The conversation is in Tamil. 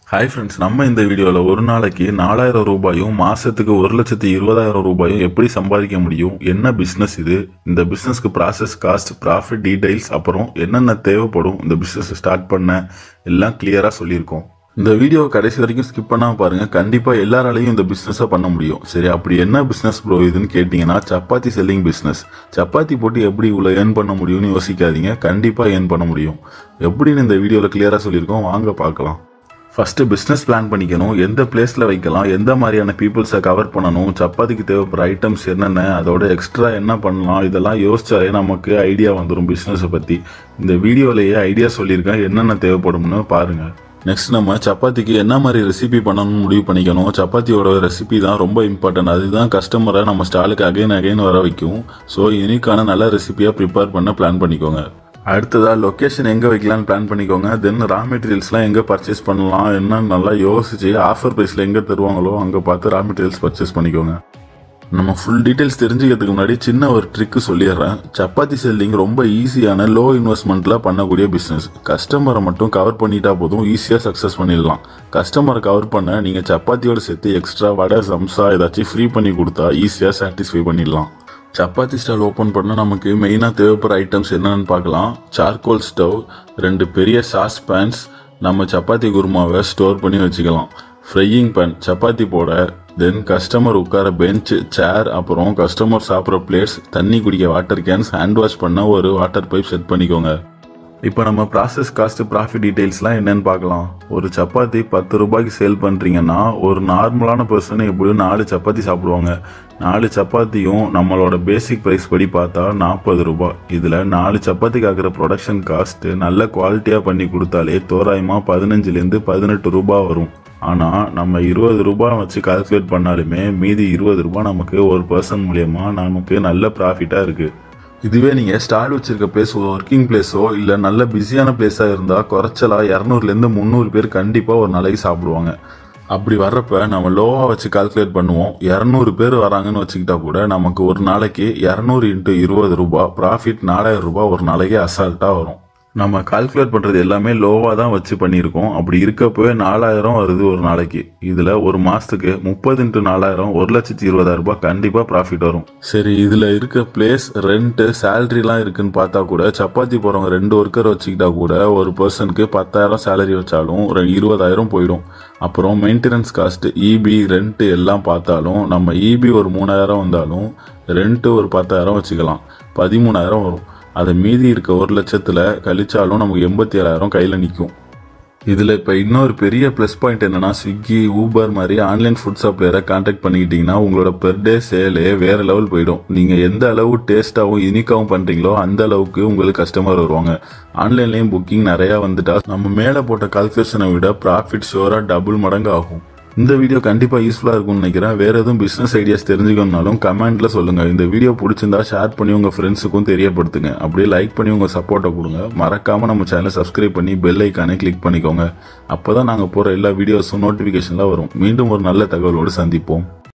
ஹாய் ஃப்ரெண்ட்ஸ் நம்ம இந்த வீடியோவில் ஒரு நாளைக்கு நாலாயிரம் ரூபாயும் மாதத்துக்கு ஒரு லட்சத்தி இருபதாயிரம் ரூபாயும் எப்படி சம்பாதிக்க முடியும் என்ன பிஸ்னஸ் இது இந்த பிஸ்னஸ்க்கு ப்ராசஸ் காஸ்ட் ப்ராஃபிட் டீடைல்ஸ் அப்புறம் என்னென்ன தேவைப்படும் இந்த பிஸ்னஸ் ஸ்டார்ட் பண்ண எல்லாம் கிளியராக சொல்லியிருக்கோம் இந்த வீடியோ கடைசி வரைக்கும் ஸ்கிப் பண்ணாம பாருங்க கண்டிப்பா எல்லாராலையும் இந்த பிசினஸை பண்ண முடியும் சரி அப்படி என்ன பிசினஸ் ப்ரோ இதுன்னு கேட்டீங்கன்னா சப்பாத்தி செல்லிங் பிசினஸ் சப்பாத்தி போட்டு எப்படி இவ்வளோ ஏர்ன் பண்ண முடியும்னு யோசிக்காதீங்க கண்டிப்பா ஏர்ன் பண்ண முடியும் எப்படின்னு இந்த வீடியோவில் கிளியரா சொல்லியிருக்கோம் வாங்க பார்க்கலாம் ஃபர்ஸ்ட் பிஸ்னஸ் பிளான் பண்ணிக்கணும் எந்த பிளேஸ்ல வைக்கலாம் எந்த மாதிரியான பீப்புள்ஸை கவர் பண்ணணும் சப்பாத்திக்கு தேவைப்படுற ஐட்டம்ஸ் என்னென்ன அதோட எக்ஸ்ட்ரா என்ன பண்ணலாம் இதெல்லாம் யோசிச்சாலே நமக்கு ஐடியா வந்துடும் பிஸ்னஸை பற்றி இந்த வீடியோலேயே ஐடியா சொல்லியிருக்கேன் என்னென்ன தேவைப்படும்னு பாருங்க நெக்ஸ்ட் நம்ம சப்பாத்திக்கு என்ன மாதிரி ரெசிபி பண்ணணும்னு முடிவு பண்ணிக்கணும் சப்பாத்தியோட ரெசிபி தான் ரொம்ப இம்பார்ட்டன்ட் அதுதான் கஸ்டமரை நம்ம ஸ்டாலுக்கு அகைன் அகைன் வர வைக்கும் ஸோ யூனிக்கான நல்ல ரெசிபியாக ப்ரிப்பேர் பண்ண பிளான் பண்ணிக்கோங்க அடுத்ததா லொக்கேஷன் எங்கே வைக்கலாம்னு பிளான் பண்ணிக்கோங்க தென் ரா மெட்டீரியல்ஸ்லாம் எங்கே பர்ச்சேஸ் பண்ணலாம் என்னன்னு நல்லா யோசிச்சு ஆஃபர் ப்ரைஸில் எங்கே தருவாங்களோ அங்கே பார்த்து ரா மெட்டீரியல்ஸ் பர்ச்சேஸ் பண்ணிக்கோங்க நம்ம ஃபுல் டீட்டெயில்ஸ் தெரிஞ்சுக்கிறதுக்கு முன்னாடி சின்ன ஒரு ட்ரிக்கு சொல்லிடுறேன் சப்பாத்தி செல்லிங் ரொம்ப ஈஸியான லோ இன்வெஸ்ட்மெண்ட்டில் பண்ணக்கூடிய பிஸ்னஸ் கஸ்டமரை மட்டும் கவர் பண்ணிட்டா போதும் ஈஸியாக சக்ஸஸ் பண்ணிடலாம் கஸ்டமரை கவர் பண்ண நீங்கள் சப்பாத்தியோட சேர்த்து எக்ஸ்ட்ரா வடை சம்சா ஏதாச்சும் ஃப்ரீ பண்ணி கொடுத்தா ஈஸியாக சாட்டிஸ்ஃபை பண்ணிடலாம் சப்பாத்தி ஸ்டால் ஓப்பன் பண்ண நமக்கு மெயினாக தேவைப்படுற ஐட்டம்ஸ் என்னென்னு பார்க்கலாம் சார்கோல் ஸ்டவ் ரெண்டு பெரிய சாஸ் பேன்ஸ் நம்ம சப்பாத்தி குருமாவை ஸ்டோர் பண்ணி வச்சுக்கலாம் ஃப்ரையிங் பேன் சப்பாத்தி போட தென் கஸ்டமர் உட்கார பெஞ்ச் சேர் அப்புறம் கஸ்டமர் சாப்பிட்ற பிளேட்ஸ் தண்ணி குடிக்க வாட்டர் கேன்ஸ் ஹேண்ட் வாஷ் பண்ண ஒரு வாட்டர் பைப் செட் பண்ணிக்கோங்க இப்போ நம்ம ப்ராசஸ் காஸ்ட் ப்ராஃபிட் டீடைல்ஸ்லாம் என்னன்னு பார்க்கலாம் ஒரு சப்பாத்தி பத்து ரூபாய்க்கு சேல் பண்ணுறீங்கன்னா ஒரு நார்மலான பர்சன் எப்படியும் நாலு சப்பாத்தி சாப்பிடுவாங்க நாலு சப்பாத்தியும் நம்மளோட பேசிக் ப்ரைஸ் படி பார்த்தா நாற்பது ரூபாய் இதில் நாலு சப்பாத்திக்கு ஆகிற ப்ரொடக்ஷன் காஸ்ட்டு நல்ல குவாலிட்டியாக பண்ணி கொடுத்தாலே தோராயமாக பதினஞ்சுலேருந்து பதினெட்டு ரூபாய் வரும் ஆனால் நம்ம இருபது ரூபாய் வச்சு கால்குலேட் பண்ணாலுமே மீதி இருபது ரூபாய் நமக்கு ஒரு பர்சன் மூலயமா நமக்கு நல்ல ப்ராஃபிட்டாக இருக்குது இதுவே நீங்கள் ஸ்டால் வச்சிருக்க பிளேஸ் ஒர்க்கிங் பிளேஸோ இல்லை நல்ல பிஸியான பிளேஸாக இருந்தால் குறைச்சலா இரநூறுலேருந்து முந்நூறு பேர் கண்டிப்பாக ஒரு நாளைக்கு சாப்பிடுவாங்க அப்படி வர்றப்ப நம்ம லோவாக வச்சு கால்குலேட் பண்ணுவோம் இரநூறு பேர் வராங்கன்னு வச்சுக்கிட்டா கூட நமக்கு ஒரு நாளைக்கு இரநூறு இன்ட்டு இருபது ரூபாய் ப்ராஃபிட் நாலாயிரம் ரூபாய் ஒரு நாளைக்கு அசால்ட்டாக வரும் நம்ம கால்குலேட் பண்ணுறது எல்லாமே லோவாக தான் வச்சு பண்ணியிருக்கோம் அப்படி இருக்கப்பவே நாலாயிரம் வருது ஒரு நாளைக்கு இதில் ஒரு மாதத்துக்கு முப்பது இன்ட்டு நாலாயிரம் ஒரு லட்சத்தி இருபதாயிரம் ரூபாய் கண்டிப்பாக ப்ராஃபிட் வரும் சரி இதில் இருக்க பிளேஸ் ரெண்ட்டு சேலரிலாம் இருக்குன்னு பார்த்தா கூட சப்பாத்தி போகிறவங்க ரெண்டு ஒர்க்கர் வச்சுக்கிட்டா கூட ஒரு பர்சனுக்கு பத்தாயிரம் சேலரி வச்சாலும் ஒரு இருபதாயிரம் போயிடும் அப்புறம் மெயின்டெனன்ஸ் காஸ்ட்டு இபி ரெண்ட்டு எல்லாம் பார்த்தாலும் நம்ம இபி ஒரு மூணாயிரம் வந்தாலும் ரெண்ட்டு ஒரு பத்தாயிரம் வச்சுக்கலாம் பதிமூணாயிரம் வரும் அதை மீதி இருக்க ஒரு லட்சத்தில் கழிச்சாலும் நமக்கு எண்பத்தி ஏழாயிரம் கையில் நிற்கும் இதில் இப்போ இன்னொரு பெரிய ப்ளஸ் பாயிண்ட் என்னன்னா ஸ்விக்கி ஊபர் மாதிரி ஆன்லைன் ஃபுட் சப்ளையரை கான்டாக்ட் பண்ணிக்கிட்டீங்கன்னா உங்களோட பெர் டே சேலே வேற லெவல் போயிடும் நீங்கள் எந்த அளவு டேஸ்ட்டாகவும் யூனிக்காகவும் பண்ணுறீங்களோ அந்த அளவுக்கு உங்களுக்கு கஸ்டமர் வருவாங்க ஆன்லைன்லேயும் புக்கிங் நிறையா வந்துட்டா நம்ம மேலே போட்ட கால்குலேஷனை விட ப்ராஃபிட் ஷோராக டபுள் மடங்கு ஆகும் இந்த வீடியோ கண்டிப்பாக யூஸ்ஃபுல்லாக இருக்கும்னு நினைக்கிறேன் வேறு எதுவும் பிஸ்னஸ் ஐடியாஸ் தெரிஞ்சுக்கணும்னாலும் கமெண்ட்டில் சொல்லுங்கள் இந்த வீடியோ பிடிச்சிருந்தா ஷேர் பண்ணி உங்கள் ஃப்ரெண்ட்ஸுக்கும் தெரியப்படுத்துங்க அப்படியே லைக் பண்ணி உங்கள் சப்போர்ட்டை கொடுங்க மறக்காமல் நம்ம சேனலை சப்ஸ்கிரைப் பண்ணி பெல் ஐக்கானே கிளிக் பண்ணிக்கோங்க அப்போ தான் நாங்கள் போகிற எல்லா வீடியோஸும் நோட்டிஃபிகேஷனில் வரும் மீண்டும் ஒரு நல்ல தகவலோடு சந்திப்போம்